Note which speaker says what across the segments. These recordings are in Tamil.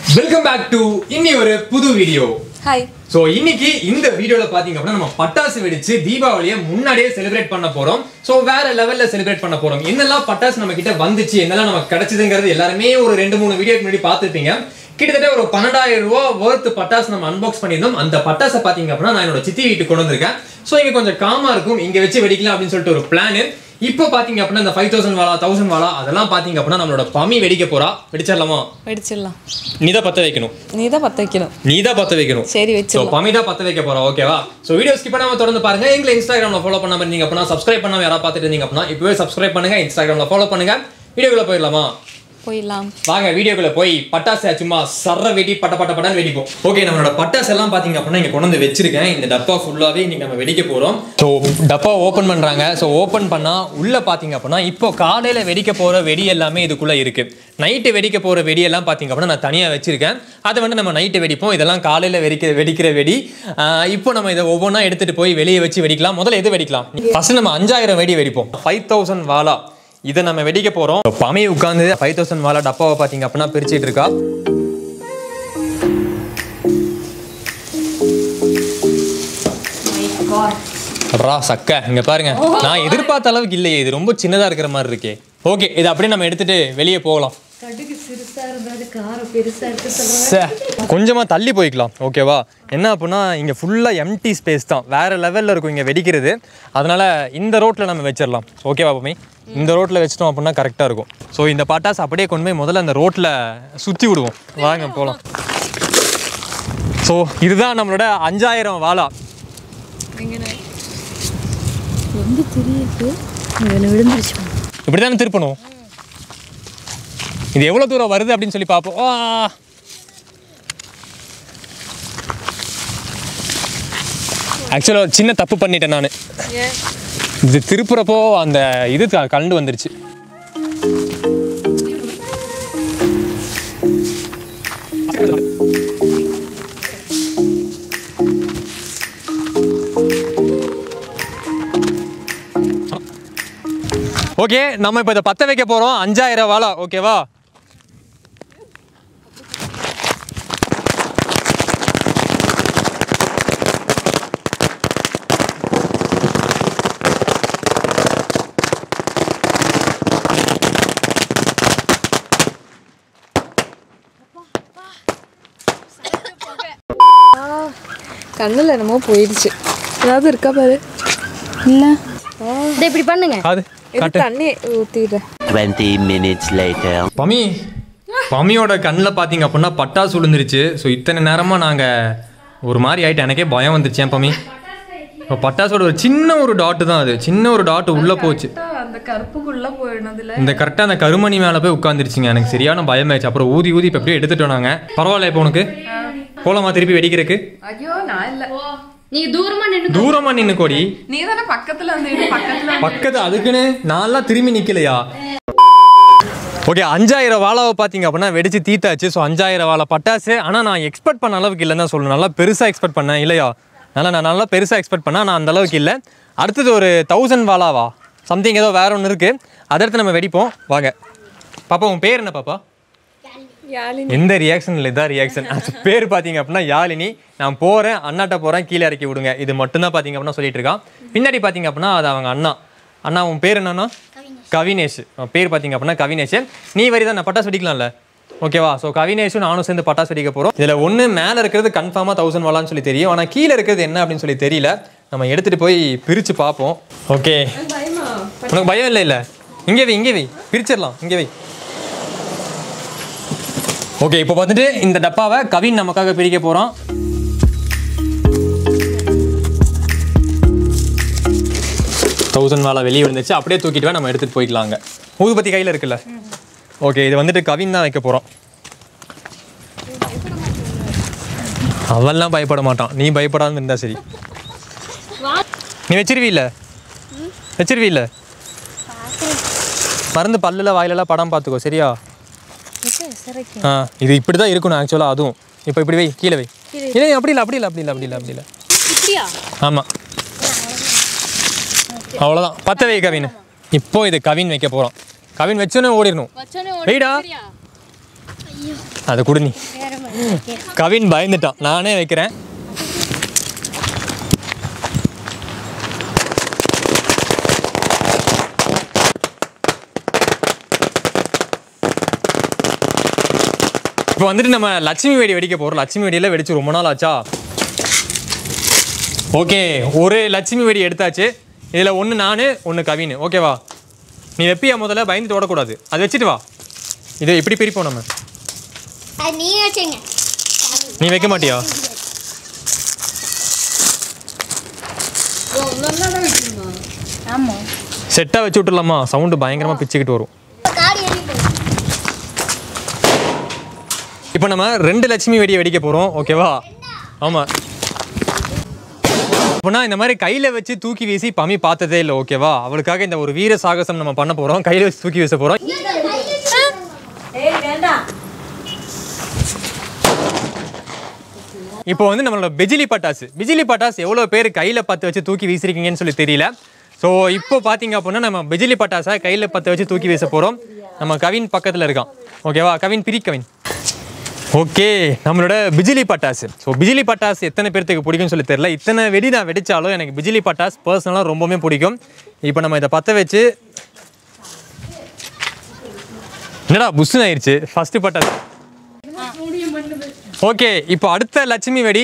Speaker 1: வெல்கம் பேக் டு இன்னி ஒரு புது வீடியோ
Speaker 2: ஹாய்
Speaker 1: ஸோ இன்னைக்கு இந்த வீடியோல பாத்தீங்க அப்படின்னா நம்ம பட்டாசு வெடிச்சு தீபாவளியை முன்னாடியே செலிப்ரேட் பண்ண போறோம் ஸோ வேற லெவல்ல செலிப்ரேட் பண்ண போறோம் என்னெல்லாம் பட்டாசு நம்ம கிட்ட வந்துச்சு என்னெல்லாம் நமக்கு கிடைச்சதுங்கிறது எல்லாருமே ஒரு ரெண்டு மூணு வீடியோக்கு முன்னாடி பார்த்துருப்பீங்க கிட்டத்தட்ட ஒரு பன்னெண்டாயிரம் ரூபா ஒர்த் பட்டாசு நம்ம அன்பாக்ஸ் பண்ணியிருந்தோம் அந்த பட்டாசை பாத்தீங்க அப்படின்னா நான் என்னோட சித்தி வீட்டுக்கு கொண்டு வந்திருக்கேன் ஸோ இங்க கொஞ்சம் காமா இருக்கும் இங்க வச்சு வெடிக்கலாம் அப்படின்னு சொல்லிட்டு ஒரு பிளான் இப்போ பாத்தீங்க அப்படின்னா இந்த ஃபைவ் தௌசண்ட் வாலா தௌசண்ட் வாலா அதெல்லாம் பாத்தீங்க அப்படின்னா நம்மளோட பமி வெடிக்க போறா வெடிச்சிடலாமா
Speaker 2: வெடிச்சிடலாம்
Speaker 1: நீ தான் பத்த வைக்கணும்
Speaker 2: நீ தான் பற்ற வைக்கணும்
Speaker 1: நீ தான் பத்த வைக்கணும்
Speaker 2: சரி
Speaker 1: ஸோ
Speaker 2: வச்சிடலாம்
Speaker 1: பமிதா பத்த வைக்க போறோம் ஓகேவா ஸோ வீடியோ ஸ்கிப் பண்ணாம தொடர்ந்து பாருங்க எங்களை இன்ஸ்டாகிராம்ல ஃபாலோ பண்ணாம இருந்தீங்க அப்படின்னா சப்ஸ்கிரைப் பண்ணாம யாராவது பார்த்துட்டு இருந்தீங்க அப்படின்னா இப்பவே சப்ஸ்கிரைப் பண்ணுங்க இன்ஸ்டாகிராம்ல ஃபாலோ பண்ணுங்க வீடியோக்குள்ள போயிடலாமா
Speaker 2: போயிடலாம்
Speaker 1: வாங்க வீடியோக்குள்ள போய் பட்டாசு சும்மா சர்ற வெடி பட்ட பட்ட பட்டான்னு வெடிப்போம் ஓகே நம்மளோட பட்டாசு எல்லாம் பாத்தீங்க அப்படின்னா இங்க கொண்டு வந்து வச்சிருக்கேன் இந்த டப்பா ஃபுல்லாவே இன்னைக்கு நம்ம வெடிக்க போறோம் ஸோ டப்பா ஓபன் பண்றாங்க ஸோ ஓபன் பண்ணா உள்ள பாத்தீங்க அப்படின்னா இப்போ காலையில வெடிக்க போற வெடி எல்லாமே இதுக்குள்ள இருக்கு நைட்டு வெடிக்க போற வெடி எல்லாம் பாத்தீங்க அப்படின்னா நான் தனியா வச்சிருக்கேன் அதை வந்து நம்ம நைட்டு வெடிப்போம் இதெல்லாம் காலையில வெடிக்க வெடிக்கிற வெடி ஆஹ் இப்போ நம்ம இதை ஒவ்வொன்றா எடுத்துட்டு போய் வெளியே வச்சு வெடிக்கலாம் முதல்ல எது வெடிக்கலாம் ஃபர்ஸ்ட் நம்ம அஞ்சாயிரம் வெடி வெடிப்போம் ஃபைவ் தௌசண்ட் வாலா இதை நம்ம வெடிக்க போறோம் பமி உட்காந்து ஃபைவ் தௌசண்ட் வாலா டப்பாவை பாத்தீங்க அப்படின்னா பிரிச்சிட்டு இருக்கா ரா சக்க இங்க பாருங்க நான் எதிர்பார்த்த அளவுக்கு இல்லையே இது ரொம்ப சின்னதா இருக்கிற மாதிரி இருக்கே ஓகே இது அப்படியே நம்ம எடுத்துட்டு வெளியே போகலாம் சே, கொஞ்சமா தள்ளி போய்க்கலாம் ஓகேவா என்ன அப்படின்னா இங்க ஃபுல்லா எம்டி ஸ்பேஸ் தான் வேற லெவல்ல இருக்கும் இங்க வெடிக்கிறது அதனால இந்த ரோட்ல நம்ம வச்சிடலாம் ஓகேவா பமி இந்த ரோட்ல வச்சிட்டோம் அப்படின்னா கரெக்டா இருக்கும் ஸோ இந்த பட்டாசு அப்படியே கொண்டு போய் முதல்ல அந்த ரோட்ல சுத்தி விடுவோம் வாங்க போகலாம் ஸோ இதுதான் நம்மளோட அஞ்சாயிரம் வாலா
Speaker 3: ரொம்ப தெரியுது இதில் விழுந்துருச்சு
Speaker 1: இப்படி தானே திருப்பணும் இது எவ்வளோ தூரம் வருது அப்படின்னு சொல்லி பார்ப்போம் ஆ! ஆக்சுவலாக ஒரு சின்ன தப்பு பண்ணிட்டேன் நான் இது திருப்புறப்போ அந்த இது க- கலண்டு வந்துருச்சு ஓகே நம்ம இப்போ இதை பற்ற வைக்க போகிறோம் அஞ்சாயிரம் வாழா ஓகேவா
Speaker 2: கண்ணில் என்னமோ போயிடுச்சு ஏதாவது இருக்கா பாரு
Speaker 3: இல்லை இதை இப்படி பண்ணுங்க
Speaker 1: அது
Speaker 2: இது
Speaker 1: காட்டு
Speaker 2: தண்ணி ஊற்றிடுறேன்
Speaker 4: 20 minutes later.
Speaker 1: பமி பமியோட கண்ணில் பார்த்தீங்க அப்படின்னா பட்டாசு விழுந்துருச்சு ஸோ இத்தனை நேரமாக நாங்கள் ஒரு மாதிரி ஆயிட்டு எனக்கே பயம் வந்துருச்சு ஏன் பமி இப்போ பட்டாசோட ஒரு சின்ன ஒரு டாட்டு தான் அது சின்ன ஒரு டாட்டு உள்ளே போச்சு
Speaker 2: அந்த கருப்புக்குள்ள போயிடுனதுல
Speaker 1: இந்த கரெக்டாக அந்த கருமணி மேலே போய் உட்காந்துருச்சுங்க எனக்கு சரியான பயமாயிடுச்சு அப்புறம் ஊதி ஊதி இப்போ எப்படியோ எடுத்துட்டோம் நாங்கள் பரவாயில்ல இப்போ உனக்கு போலாமா திருப்பி வெடிக்கிறதுக்கு
Speaker 2: ஐயோ நான் இல்ல
Speaker 3: நீங்க தூரமா நின்று
Speaker 1: தூரமாக நின்று கோடி
Speaker 2: நீ தானே பக்கத்துல வந்து இரு, பக்கத்துல
Speaker 1: பக்கத்து அதுக்குன்னு நான்லாம் திரும்பி நிக்கலையா ஓகே அஞ்சாயிரம் வாழாவை பார்த்தீங்க அப்படின்னா வெடிச்சு தீத்தாச்சு ஸோ அஞ்சாயிரம் வாழை பட்டாசு ஆனால் நான் எக்ஸ்பெக்ட் பண்ண அளவுக்கு இல்லைன்னு தான் சொல்லணும் நல்லா பெருசாக எக்ஸ்பெக்ட் பண்ணேன் இல்லையா நல்லா நான் நல்லா பெருசாக எக்ஸ்பெக்ட் பண்ணேன் நான் அந்த அளவுக்கு இல்லை அடுத்தது ஒரு தௌசண்ட் வாழாவா சம்திங் ஏதோ வேற ஒன்று இருக்குது அதை எடுத்து நம்ம வெடிப்போம் வாங்க பாப்பா உன் பேர் என்ன பாப்பா
Speaker 2: யாழினி
Speaker 1: எந்த ரியாக்ஷன் இல்லை இதான் ரியாக்ஷன் பேர் பார்த்தீங்க அப்படின்னா யாழினி நான் போகிறேன் அண்ணாட்ட போகிறேன் கீழே இறக்கி விடுங்க இது மட்டும்தான் பார்த்தீங்க அப்படின்னா சொல்லிட்டு இருக்கான் பின்னாடி பார்த்தீங்க அப்படின்னா அது அவங்க அண்ணா அண்ணா உன் பேர் என்னன்னா கவினேஷ் அவன் பேர் பார்த்தீங்க அப்படின்னா கவினேஷ் நீ வரி தான் நான் பட்டாசு வெடிக்கலாம்ல ஓகேவா ஸோ கவினேஷும் நானும் சேர்ந்து பட்டாசு வெடிக்க போகிறோம் இதில் ஒன்று மேலே இருக்கிறது கன்ஃபார்மாக தௌசண்ட் வாலான்னு சொல்லி தெரியும் ஆனால் கீழே இருக்கிறது என்ன அப்படின்னு சொல்லி தெரியல நம்ம எடுத்துகிட்டு போய் பிரித்து பார்ப்போம் ஓகே உனக்கு பயம் இல்லை இல்லை இங்கே வை இங்கே வை பிரிச்சிடலாம் இங்கே வை ஓகே இப்போ வந்துட்டு இந்த டப்பாவை கவின் நமக்காக பிரிக்க போகிறோம் தௌசண்ட் மேலே வெளியே விழுந்துச்சு அப்படியே தூக்கிட்டு வா நம்ம எடுத்துகிட்டு போய்க்கலாங்க ஊதுபத்தி கையில் இருக்குல்ல ஓகே இது வந்துட்டு கவின் தான் வைக்க போகிறோம் அவன்லாம் பயப்பட மாட்டான் நீ பயப்படாம இருந்தா சரி நீ வச்சிருவீல்ல வச்சிருவீல்ல மருந்து பல்லுல வாயிலெல்லாம் படம் பார்த்துக்கோ சரியா ஆ இது இப்படி தான் இருக்கணும் ஆக்சுவலாக அதுவும் இப்போ இப்படி வை கீழே வை இல்லை அப்படி இல்லை அப்படி இல்லை அப்படி இல்லை அப்படி இல்லை அப்படி இல்லை
Speaker 3: இப்படியா
Speaker 1: ஆமாம் அவ்வளோதான் பத்த வை கவின் இப்போ இது கவின் வைக்க போகிறோம் கவின் வச்சோன்னே ஓடிடணும்
Speaker 3: வச்சோனே
Speaker 1: வெயிடா அதை கொடு நீ கவின் பயந்துட்டான் நானே வைக்கிறேன் இப்போ வந்துட்டு நம்ம லட்சுமி வெடி வெடிக்க போகிறோம் லட்சுமி வெடியில் வெடிச்சு ரொம்ப நாள் ஆச்சா ஓகே ஒரு லட்சுமி வெடி எடுத்தாச்சு இதில் ஒன்று நான் ஒன்று கவின் ஓகேவா நீ வெப்பியா முதல்ல பயந்துட்டு ஓடக்கூடாது அது வச்சுட்டு வா இதை இப்படி பிரிப்போம் நம்ம
Speaker 5: அது நீ வச்சுங்க
Speaker 1: நீ வைக்க மாட்டியா
Speaker 3: ஆமாம்
Speaker 1: செட்டாக வச்சு விட்டுலாமா சவுண்டு பயங்கரமாக பிச்சுக்கிட்டு வரும்
Speaker 5: காடி எறி போகுது
Speaker 1: இப்போ நம்ம ரெண்டு லட்சுமி வெடியை வெடிக்க போகிறோம் ஓகேவா ஆமாம் அப்படின்னா இந்த மாதிரி கையில் வச்சு தூக்கி வீசி பமி பார்த்ததே இல்லை ஓகேவா அவளுக்காக இந்த ஒரு வீர சாகசம் நம்ம பண்ண போகிறோம் கையில் வச்சு தூக்கி வீச போகிறோம் இப்போ வந்து நம்மளோட பிஜிலி பட்டாசு பிஜிலி பட்டாசு எவ்வளோ பேர் கையில் பற்ற வச்சு தூக்கி வீசிருக்கீங்கன்னு சொல்லி தெரியல ஸோ இப்போ பார்த்தீங்க அப்படின்னா நம்ம பிஜிலி பட்டாசை கையில் பற்ற வச்சு தூக்கி வீச போகிறோம் நம்ம கவின் பக்கத்தில் இருக்கான் ஓகேவா கவின் பிரி கவின் ஓகே நம்மளோட பிஜிலி பட்டாசு ஸோ பிஜிலி பட்டாசு எத்தனை பேர்த்துக்கு பிடிக்கும்னு சொல்லி தெரியல இத்தனை வெடி நான் வெடிச்சாலும் எனக்கு பிஜிலி பட்டாஸ் பர்சனலாக ரொம்பவுமே பிடிக்கும் இப்போ நம்ம இதை பற்ற வச்சு என்னடா புஷ்ஷுன்னு ஆயிடுச்சு ஃபர்ஸ்ட் பட்டாசு ஓகே இப்போ அடுத்த லட்சுமி வெடி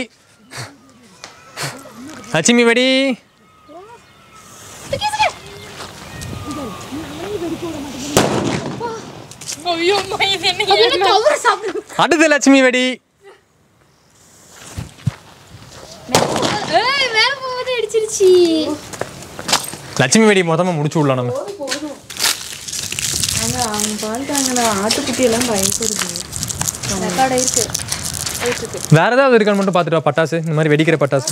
Speaker 1: லட்சுமி வெடி அடுத்த லட்சுமி வெடி
Speaker 3: ஏய் மேல போகுது அடிச்சிருச்சு
Speaker 1: லட்சுமி வெடி மொத்தமாக முடிச்சு விடலாம் நம்ம
Speaker 2: அங்க அவங்க பால்ட்டாங்களா ஆட்டுக்குட்டி எல்லாம் பயப்படுது ரெக்கார்ட் இருக்கு
Speaker 1: வேற ஏதாவது இருக்கான்னு மட்டும் பார்த்துட்டு வா பட்டாசு இந்த மாதிரி வெடிக்கிற பட்டாசு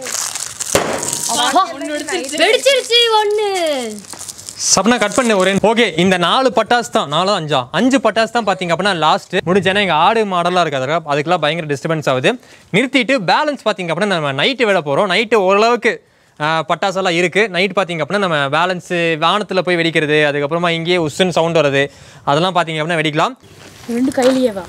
Speaker 3: வெடிச்சிருச்சு ஒண்ணு
Speaker 1: சப்னா கட் பண்ணு ஒரே ஓகே இந்த நாலு பட்டாசு தான் நாலு அஞ்சா அஞ்சு பட்டாசு தான் பார்த்தீங்க அப்படின்னா லாஸ்ட் முடிஞ்சேன்னா எங்கள் ஆடு மாடலாக இருக்காது அதுக்கெல்லாம் பயங்கர டிஸ்டர்பன்ஸ் ஆகுது நிறுத்திட்டு பேலன்ஸ் பார்த்தீங்க அப்படின்னா நம்ம நைட்டு விட போகிறோம் நைட்டு ஓரளவுக்கு ஆஹ், பட்டாசெல்லாம் இருக்குது நைட் பார்த்தீங்க அப்படின்னா நம்ம பேலன்ஸு வானத்தில் போய் வெடிக்கிறது அதுக்கப்புறமா இங்கேயே உஸ்ஸுன்னு சவுண்ட் வருது அதெல்லாம் பார்த்தீங்க அப்படின்னா வெடிக்கலாம்
Speaker 3: ரெண்டு கையிலேயேவா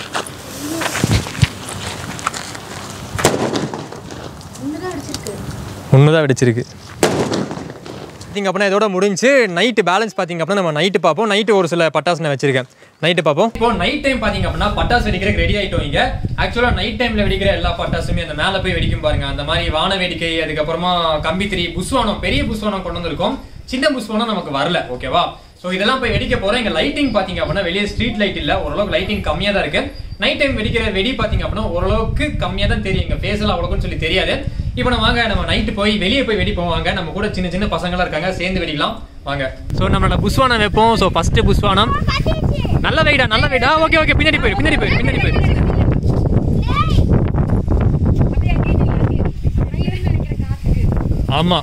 Speaker 1: ஒன்று தான் வெடிச்சிருக்கு பார்த்தீங்க அப்படின்னா இதோட முடிஞ்சு நைட்டு பேலன்ஸ் பார்த்தீங்க அப்படின்னா நம்ம நைட்டு பார்ப்போம் நைட்டு ஒரு சில பட்டாசு நான் வச்சிருக்கேன் நைட்டு பார்ப்போம் இப்போ நைட் டைம் பார்த்தீங்க அப்படின்னா பட்டாசு வெடிக்கிறதுக்கு ரெடி ஆகிட்டோம் இங்க ஆக்சுவலாக நைட் டைமில் வெடிக்கிற எல்லா பட்டாசுமே அந்த மேலே போய் வெடிக்கும் பாருங்க அந்த மாதிரி வான வேடிக்கை அதுக்கப்புறமா கம்பித்திரி புஸ்வானம் பெரிய புஸ்வானம் கொண்டு வந்திருக்கோம் சின்ன புஸ்வானம் நமக்கு வரல ஓகேவா ஸோ இதெல்லாம் போய் வெடிக்க போறோம் இங்க லைட்டிங் பாத்தீங்க அப்படின்னா வெளியே ஸ்ட்ரீட் லைட் இல்ல ஓரளவுக்கு லைட்டிங் கம்மியா தான் இருக்கு நைட் டைம் வெடிக்கிற வெடி பாத்தீங்க அப்படின்னா ஓரளவுக்கு கம்மியா தான் தெரியும் இங்க ஃபேஸ்ல அவ்வளோக்குன்னு சொல்லி தெரியாது இப்போ நம்ம வாங்க நம்ம நைட்டு போய் வெளியே போய் வெடிப்போம் வாங்க நம்ம கூட சின்ன சின்ன பசங்களா இருக்காங்க சேர்ந்து வெடிக்கலாம் வாங்க ஸோ நம்மளோட புஸ்வானம் வைப்போம் ஸோ ஃபர்ஸ்ட் புஸ்வானம் நல்ல வெயிடா நல்ல வெயிடா ஓகே ஓகே பின்னாடி போயிரு பின்னாடி போயிரு பின்னாடி போயிரு ஆமா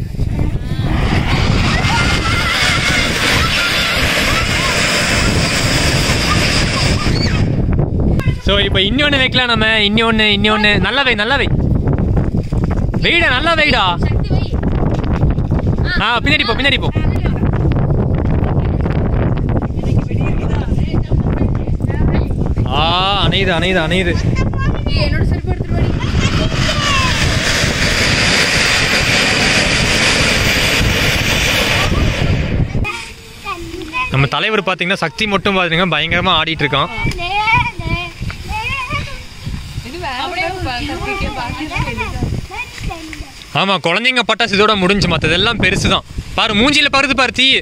Speaker 1: ஸோ இப்போ இன்னொன்று வைக்கலாம் நம்ம இன்னொன்று இன்னொன்று நல்ல வை நல்ல வை வெயிடா நல்லா வெயிடா ஆ பின்னாடி போ பின்னாடி போ ஆ அணையுது அணையுது அணையுது
Speaker 3: என்னோட செருப்பு எடுத்துட்டு வாடி
Speaker 1: நம்ம தலைவர் பார்த்தீங்கன்னா சக்தி மட்டும் பார்த்தீங்கன்னா பயங்கரமாக ஆடிட்டு இருக்கான் ஆமா குழந்தைங்க பட்டாசு இதோட முடிஞ்சு மற்றதெல்லாம் பெருசு தான் பாரு மூஞ்சியில பருது பாரு தீ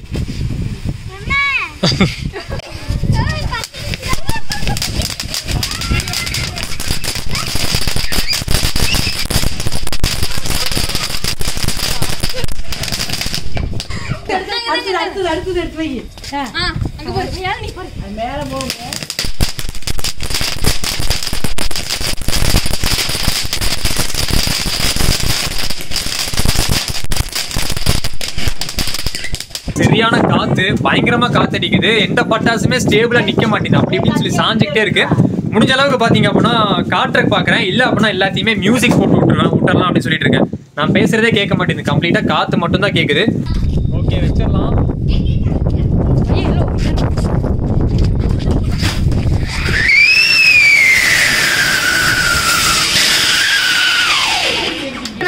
Speaker 1: சரியான காத்து பயங்கரமா காத்து அடிக்குது எந்த பட்டாசுமே ஸ்டேபிளா நிக்க மாட்டேங்குது அப்படி இப்படின்னு சொல்லி சாஞ்சுக்கிட்டே இருக்கு முடிஞ்ச அளவுக்கு பாத்தீங்க அப்படின்னா காட்டுறக்கு பாக்குறேன் இல்ல அப்படின்னா எல்லாத்தையுமே மியூசிக் போட்டு விட்டுருவேன் விட்டுறலாம் அப்படின்னு சொல்லிட்டு இருக்கேன் நான் பேசுறதே கேட்க மாட்டேங்குது கம்ப்ளீட்டா காத்து மட்டும் தான் கேக்குது ஓகே வச்சிடலாம்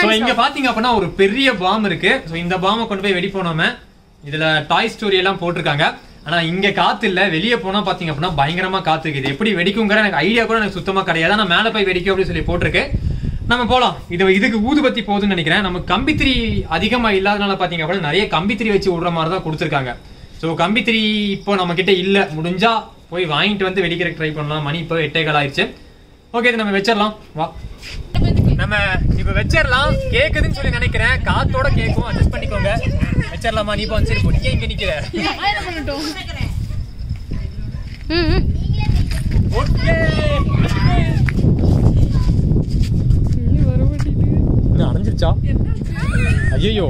Speaker 1: இங்க பாத்தீங்க அப்படின்னா ஒரு பெரிய பாம் இருக்கு ஸோ இந்த பாமை கொண்டு போய் வெடி போனோமே இதுல டாய் ஸ்டோரி எல்லாம் போட்டிருக்காங்க ஆனா இங்க காத்து இல்ல வெளியே போனா பாத்தீங்க அப்படின்னா பயங்கரமா காத்து இருக்குது இது எப்படி வெடிக்குங்கிற எனக்கு ஐடியா கூட எனக்கு சுத்தமா கிடையாது ஆனா மேல போய் வெடிக்கும் அப்படின்னு சொல்லி போட்டிருக்கு நம்ம போலாம் இது இதுக்கு ஊதுபத்தி போகுதுன்னு நினைக்கிறேன் நம்ம கம்பித்திரி அதிகமா இல்லாதனால பாத்தீங்க அப்படின்னா நிறைய கம்பித்திரி வச்சு விடுற மாதிரி தான் கொடுத்துருக்காங்க ஸோ கம்பித்திரி இப்போ நம்ம கிட்ட இல்ல முடிஞ்சா போய் வாங்கிட்டு வந்து வெடிக்கிறதுக்கு ட்ரை பண்ணலாம் மணி இப்போ எட்டே கால் ஆயிடுச்சு ஓகே இது நம்ம வச்சிடலாம் வா நம்ம இப்ப வச்சிடலாம் கேக்குதுன்னு சொல்லி நினைக்கிறேன் காத்தோட கேக்கும் அட்ஜஸ்ட் பண்ணிக்கோங்க வச்சிடலாமா நீ இப்போ சரி பொடிக்க இங்க நிக்கிற ஓகே என்ன அணைஞ்சிருச்சா ஐயோ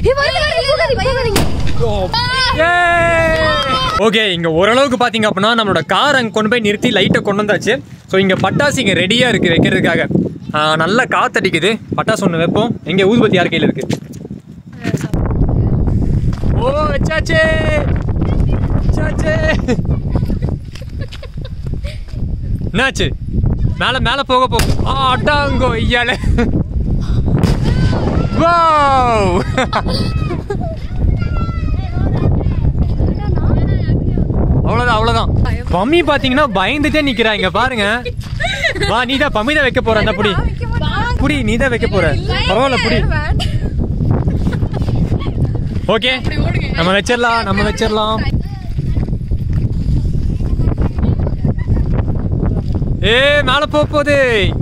Speaker 1: ஓகே இங்க ஓரளவுக்கு பாத்தீங்க அப்படின்னா நம்மளோட கார் அங்க கொண்டு போய் நிறுத்தி லைட்டை கொண்டு வந்தாச்சு ஸோ இங்க பட்டாசு இங்க ரெடியா இருக்கு வைக்கிறதுக்காக ஆ, நல்ல காத்தடிக்குது பட்டாசு ஒன்று வைப்போம் எங்க ஊதுபத்தி யார் கையில இருக்கு ஓ வச்சாச்சு வச்சாச்சு என்னாச்சு மேல மேல போக போ ஆ அட்டாங்கோ ஐயால வாவ் அவ்வளவுதான் அவ்வளவுதான் பம்மி பாத்தீங்கன்னா பயந்துட்டே நிக்கிறா இங்க பாருங்க வா நீ தான் பம்மி தான் வைக்க போற அந்த புடி புடி நீ தான் வைக்க போற பரவாயில்ல புடி ஓகே நம்ம வச்சிடலாம் நம்ம வச்சிடலாம் ஏ மேல போக போகுது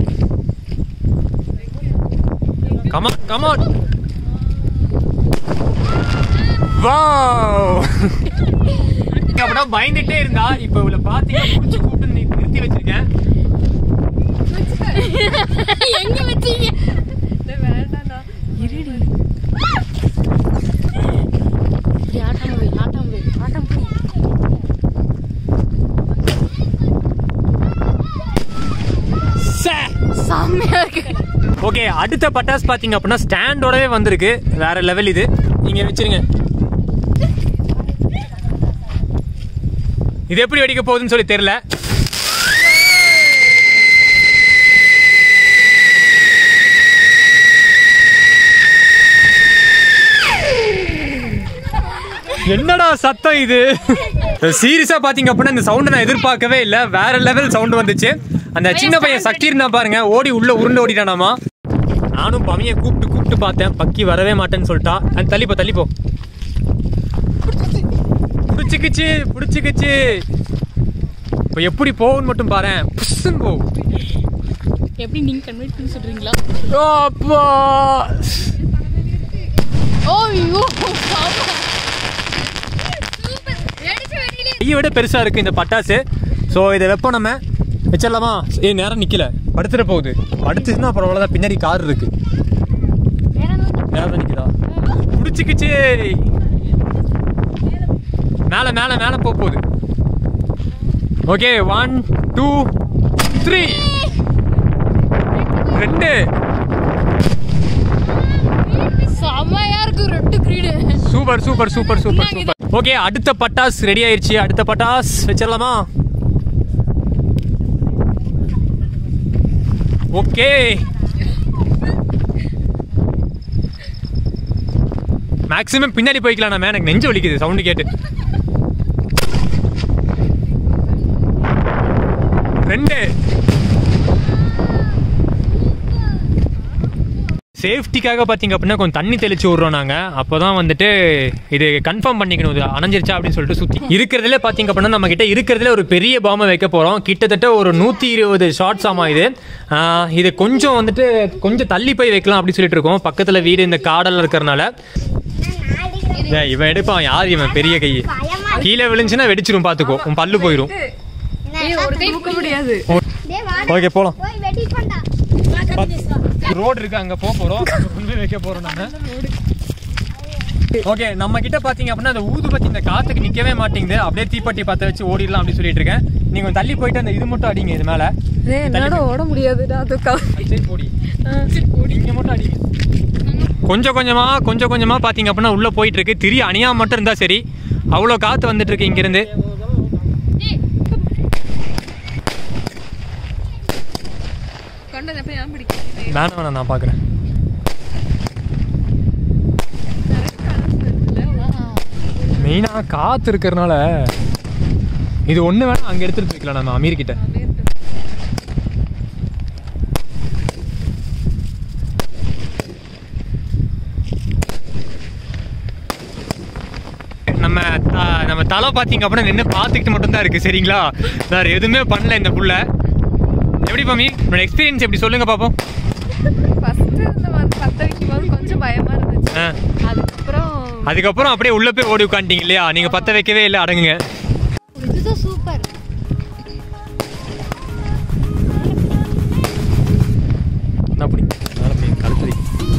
Speaker 1: கமான் கமான் வாவ் அப்படின்னா பயந்துட்டே இருந்தா இப்ப இவள பாத்தீங்கன்னா புடிச்சு கூப்பிட்டு நி- நிறுத்தி வச்சிருக்கேன்
Speaker 3: எங்க வச்சீங்க
Speaker 2: வேண்டாம்டா இருடி
Speaker 3: ஆட்டம் போய் ஆட்டம் போய் ஆட்டம் போய் செம்மையா இருக்கு
Speaker 1: ஓகே அடுத்த பட்டாஸ் பாத்தீங்க அப்படின்னா ஸ்டாண்டோடவே வந்திருக்கு வேற லெவல் இது நீங்க வச்சிருங்க இது எப்படி வெடிக்க போகுதுன்னு சொல்லி தெரியல என்னடா சத்தம் இது சீரியஸா பாத்தீங்க அப்படின்னா இந்த சவுண்ட் நான் எதிர்பார்க்கவே இல்ல வேற லெவல் சவுண்ட் வந்துச்சு அந்த சின்ன பையன் சக்தி இருந்தா பாருங்க ஓடி உள்ள உருண்டு ஓடிட்டானாமா நானும் பமியை கூப்பிட்டு கூப்பிட்டு பார்த்தேன் பக்கி வரவே மாட்டேன்னு சொல்லிட்டா அந்த தள்ளிப்போ தள்ளிப்போ புடிச்சுக்கிச்சு புடிச்சுக்கிச்சு இப்போ எப்படி போகும்னு மட்டும் பாரு புஷ்ஷுன்னு போ
Speaker 3: எப்படி நீங்க கன்வெர்ட் பண்ணி சொல்றீங்களா
Speaker 1: ஓ, அப்பா
Speaker 3: ஓ ஐயோ
Speaker 1: கையை விட பெருசா இருக்கு இந்த பட்டாசு ஸோ இதை வெப்பம் நம்ம வச்சிடலாமா ஏ நேரம் நிக்கல படுத்துட போகுது படுத்துச்சுன்னா அப்புறம் அவ்வளோதான் பின்னாடி கார் இருக்கு நேரம் தான் நிக்குதா புடிச்சுக்கிச்சு மேல மேல மேல போக போகுது ஓகே ஒன் டூ த்ரீ ரெண்டு
Speaker 3: செம்மையா இருக்கு ரெட்டு கிரீடு
Speaker 1: super super super super super okay அடுத்த பட்டாஸ் ரெடி ஆயிருச்சு அடுத்த பட்டாஸ் வச்சிடலாமா ஓகே மேக்ஸிமம் பின்னாடி போய்க்கலாம் நம்ம எனக்கு நெஞ்சு வலிக்குது சவுண்டு கேட்டு ரெண்டு சேஃப்டிக்காக பார்த்தீங்க அப்படின்னா கொஞ்சம் தண்ணி தெளிச்சு விட்றோம் நாங்கள் அப்போ தான் வந்துட்டு இது கன்ஃபார்ம் பண்ணிக்கணும் இது அணைஞ்சிருச்சா அப்படின்னு சொல்லிட்டு சுற்றி இருக்கிறதுல பார்த்தீங்க அப்படின்னா நம்ம கிட்ட இருக்கிறதுல ஒரு பெரிய பாம்பை வைக்க போகிறோம் கிட்டத்தட்ட ஒரு நூற்றி இருபது ஷார்ட்ஸ் ஆமா இது ஆஹ் இது கொஞ்சம் வந்துட்டு கொஞ்சம் தள்ளி போய் வைக்கலாம் அப்படின்னு சொல்லிட்டு இருக்கோம் பக்கத்தில் வீடு இந்த காடெல்லாம் இருக்கிறனால ஏய், இவன் எடுப்பான் யார் இவன் பெரிய கை கீழே விழுந்துச்சுன்னா வெடிச்சிரும் பார்த்துக்கோ உன் பல்லு போயிடும்
Speaker 2: ஒரு கை தூக்க முடியாது
Speaker 1: ஓகே போகலாம்
Speaker 5: போய் வெட்டி கொண்டா
Speaker 1: ரோடு இருக்கு அங்க போக போறோம் அங்க கொண்டு போய் வைக்க போறோம் நாங்க ஓகே நம்ம கிட்ட பாத்தீங்க அப்படின்னா அந்த ஊதுபத்தி இந்த காத்துக்கு நிக்கவே மாட்டேங்குது அப்படியே தீப்பெட்டி பத்த வச்சு ஓடிடலாம் அப்படின்னு சொல்லிட்டு இருக்கேன் நீங்க கொஞ்சம் தள்ளி போயிட்டு அந்த இது மட்டும் அடிங்க இது மேல
Speaker 2: ஏய், என்னால ஓட முடியாதுடா அது க-
Speaker 1: சரி போடி இங்க மட்டும் அடிங்க கொஞ்சம் கொஞ்சமா கொஞ்சம் கொஞ்சமா பாத்தீங்க அப்படின்னா உள்ள போயிட்டு இருக்கு திரி அணியா மட்டும் இருந்தா சரி அவ்வளவு காத்து வந்துட்டு இருக்கு இங்க இருந்து
Speaker 2: கண்டது எப்படி ஏன் பிடிக்குது
Speaker 1: வேணாம் வேணாம் நான் பாக்குறேன் மெயினாக காற்று இருக்கிறனால இது ஒன்று வேணா அங்கே எடுத்துகிட்டு போய்க்கலாம் நம்ம அமீர் கிட்ட நம்ம த- நம்ம தலை பார்த்தீங்க அப்படின்னா நின்று பார்த்துக்கிட்டு மட்டும்தான் இருக்கு சரிங்களா வேற எதுவுமே பண்ணல இந்த புள்ள எப்படி பாமி உன்னோட எக்ஸ்பீரியன்ஸ் எப்படி சொல்லுங்க பார்ப்போம்
Speaker 2: ஃபர்ஸ்ட் இந்த வந்து பத்த வைக்கும் போது கொஞ்சம் பயமா இருந்துச்சு
Speaker 1: ஆ.
Speaker 2: அதுக்கப்புறம்
Speaker 1: அதுக்கப்புறம் அப்படியே உள்ள போய் ஓடி உட்காந்துட்டீங்க இல்லையா நீங்க பத்த வைக்கவே இல்லை அடங்குங்க
Speaker 5: இதுதான் சூப்பர்
Speaker 1: அப்படி அப்படி கழுத்து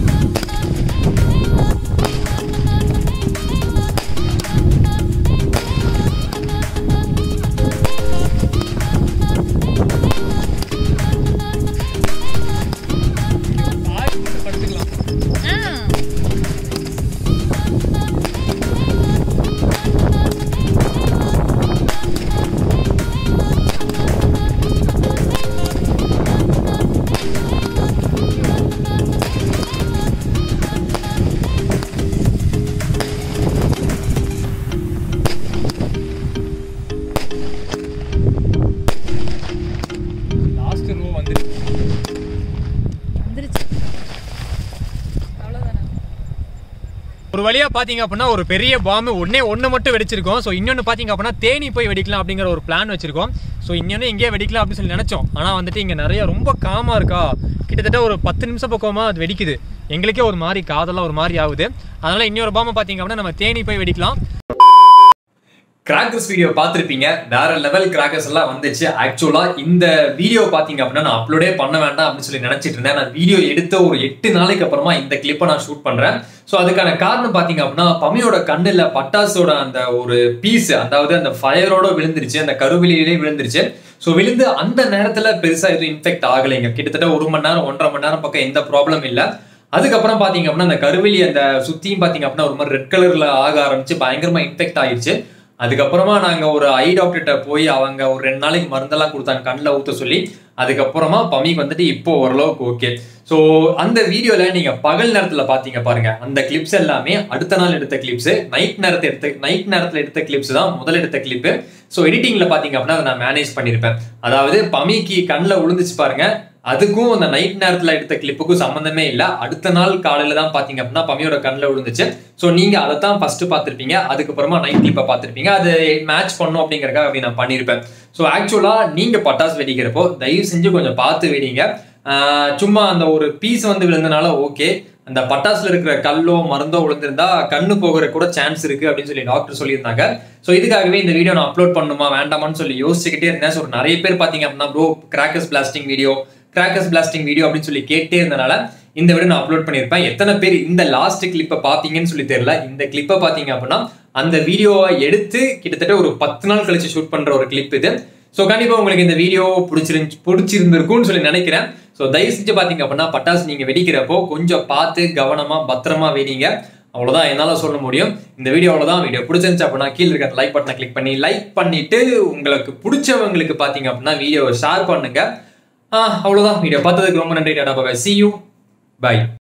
Speaker 1: லாஸ்ட் ரோ வந்து
Speaker 2: வந்துருச்சு அவ்வளோதானே
Speaker 1: ஒரு வழியா பாத்தீங்க அப்படின்னா ஒரு பெரிய பாம்பு ஒன்னே ஒன்று மட்டும் வெடிச்சிருக்கோம் ஸோ இன்னொன்று பாத்தீங்க அப்படின்னா தேனி போய் வெடிக்கலாம் அப்படிங்கிற ஒரு பிளான் வச்சிருக்கோம் ஸோ இன்னொன்று எங்கேயே வெடிக்கலாம் அப்படின்னு சொல்லி நினைச்சோம் ஆனால் வந்துட்டு இங்கே நிறைய ரொம்ப காமா இருக்கா கிட்டத்தட்ட ஒரு பத்து நிமிஷம் பக்கமா அது வெடிக்குது எங்களுக்கே ஒரு மாதிரி காதெல்லாம் ஒரு மாதிரி ஆகுது அதனால இன்னொரு பாம்பு பாத்தீங்க அப்படின்னா நம்ம தேனி போய் வெடிக்கலாம் கிராக்கர்ஸ் வீடியோ பார்த்துருப்பீங்க வேற லெவல் கிராக்கர்ஸ் எல்லாம் வந்துச்சு ஆக்சுவலா இந்த வீடியோ பாத்தீங்க அப்படின்னா நான் அப்லோடே பண்ண வேண்டாம் அப்படின்னு சொல்லி நினைச்சிட்டு இருந்தேன் நான் வீடியோ எடுத்த ஒரு எட்டு நாளைக்கு அப்புறமா இந்த கிளிப்பை நான் ஷூட் பண்றேன் ஸோ அதுக்கான காரணம் பாத்தீங்க அப்படின்னா பமியோட கண்ணுல பட்டாசோட அந்த ஒரு பீஸ் அதாவது அந்த ஃபயரோட விழுந்துருச்சு அந்த கருவிலியிலே விழுந்துருச்சு ஸோ விழுந்து அந்த நேரத்துல பெருசா எதுவும் இன்ஃபெக்ட் ஆகலைங்க கிட்டத்தட்ட ஒரு மணி நேரம் ஒன்றரை மணி நேரம் பக்கம் எந்த ப்ராப்ளம் இல்லை அதுக்கப்புறம் பாத்தீங்க அப்படின்னா அந்த கருவிலி அந்த சுத்தியும் பாத்தீங்க அப்படின்னா ஒரு மாதிரி ரெட் கலர்ல ஆக ஆரம்பிச்சு பயங்கரமா இன்ஃபெக்ட் ஆயிடுச்சு அதுக்கப்புறமா நாங்க ஒரு ஐ டாக்டர்கிட்ட போய் அவங்க ஒரு ரெண்டு நாளைக்கு மருந்தெல்லாம் கொடுத்தாங்க கண்ணில் ஊத்த சொல்லி அதுக்கப்புறமா பமிக்கு வந்துட்டு இப்போ ஓரளவுக்கு ஓகே ஸோ அந்த வீடியோல நீங்க பகல் நேரத்துல பாத்தீங்க பாருங்க அந்த கிளிப்ஸ் எல்லாமே அடுத்த நாள் எடுத்த கிளிப்ஸ் நைட் நேரத்தை எடுத்த நைட் நேரத்துல எடுத்த கிளிப்ஸ் தான் முதல் எடுத்த கிளிப்பு ஸோ எடிட்டிங்ல பாத்தீங்க அப்படின்னா அதை நான் மேனேஜ் பண்ணியிருப்பேன் அதாவது பமிக்கு கண்ணில் விழுந்துச்சு பாருங்க அதுக்கும் அந்த நைட் நேரத்துல எடுத்த கிளிப்புக்கும் சம்மந்தமே இல்ல அடுத்த நாள் காலையில தான் பாத்தீங்க அப்படின்னா பமியோட கண்ணில் விழுந்துச்சு ஸோ நீங்க அதை தான் ஃபர்ஸ்ட் பார்த்திருப்பீங்க அதுக்கப்புறமா நைட் கிளிப்பை பார்த்திருப்பீங்க அது மேட்ச் பண்ணும் அப்படிங்கறக்காக அப்படி நான் பண்ணியிருப்பேன் ஸோ ஆக்சுவலா நீங்க பட்டாசு வெடிக்கிறப்போ தயவு செஞ்சு கொஞ்சம் பார்த்து வெடிங்க ஆஹ் சும்மா அந்த ஒரு பீஸ் வந்து விழுந்தனால ஓகே அந்த பட்டாசுல இருக்கிற கல்லோ மருந்தோ விழுந்திருந்தா கண்ணு போகிற கூட சான்ஸ் இருக்கு அப்படின்னு சொல்லி டாக்டர் சொல்லியிருந்தாங்க ஸோ இதுக்காகவே இந்த வீடியோ நான் அப்லோட் பண்ணுமா வேண்டாமான்னு சொல்லி யோசிச்சுக்கிட்டே இருந்தேன் ஸோ நிறைய பேர் பார்த்தீங்க அப்படின்னா bro crackers blasting video crackers blasting video அப்படின்னு சொல்லி கேட்டே இருந்தனால இந்த வீடியோ நான் அப்லோட் பண்ணியிருப்பேன் எத்தனை பேர் இந்த லாஸ்ட் கிளிப்பை பார்த்தீங்கன்னு சொல்லி தெரியல இந்த கிளிப்பை பார்த்தீங்க அப்படின்னா அந்த வீடியோவை எடுத்து கிட்டத்தட்ட ஒரு பத்து நாள் கழிச்சு ஷூட் பண்ற ஒரு கிளிப் இது ஸோ கண்டிப்பாக உங்களுக்கு இந்த வீடியோ பிடிச்சிருந்து பிடிச்சிருந்திருக்கும்னு சொல்லி நினைக்கிறேன் ஸோ தயவு செஞ்சு பார்த்தீங்க அப்படின்னா பட்டாசு நீங்கள் வெடிக்கிறப்போ கொஞ்சம் பார்த்து கவனமாக பத்திரமா வெடிங்க அவ்வளோதான் என்னால் சொல்ல முடியும் இந்த வீடியோ அவ்வளோதான் வீடியோ பிடிச்சிருந்துச்சு அப்படின்னா கீழே இருக்கிற லைக் பட்டனை கிளிக் பண்ணி லைக் பண்ணிட்டு உங்களுக்கு பிடிச்சவங்களுக்கு பார்த்தீங்க அப்படின்னா வீடியோவை ஷேர் பண்ணுங்க ஆஹ் அவ்வளோதான் வீடியோ பார்த்ததுக்கு ரொம்ப நன்றி tata bye see you by